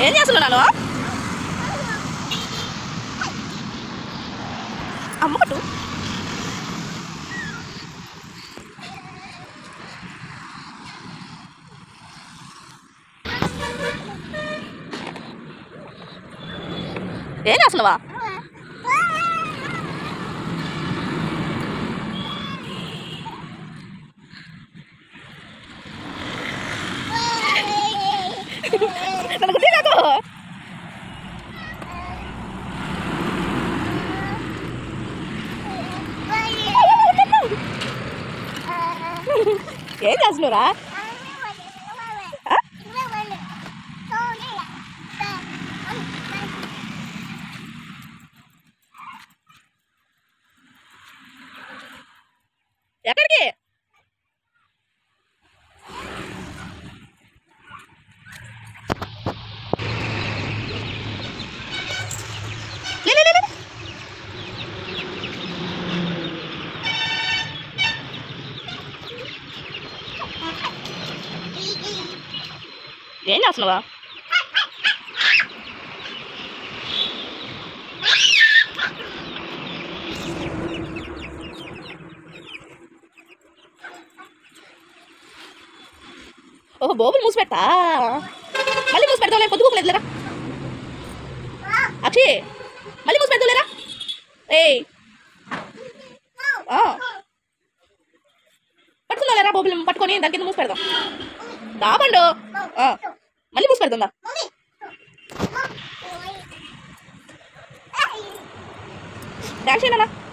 ఏం చేస్తున్నాను అమ్మకట్టు ఏం చేస్తున్నావా నన్ను గుద్దే నాకు ఏం చేస్తున్నావురా ఎక్కడికి లే, లే, లే, లే. ఏం చేస్తున్నావా ఓహో బోబులు మూసి పెడతా మళ్ళీ మూసి పెడతావులే పొద్దుకోలేదు లేరా అక్షయ్ మళ్ళీ మూసి పెడతావు లేరా ఏయ్ ఆ. పట్టుకుందా లేరా బోబులు పట్టుకొని దాని కింద మూసి పెడదాం దాబండు ఆ. మళ్ళీ మూసి పెడుతుందా డాన్స్ చేయనా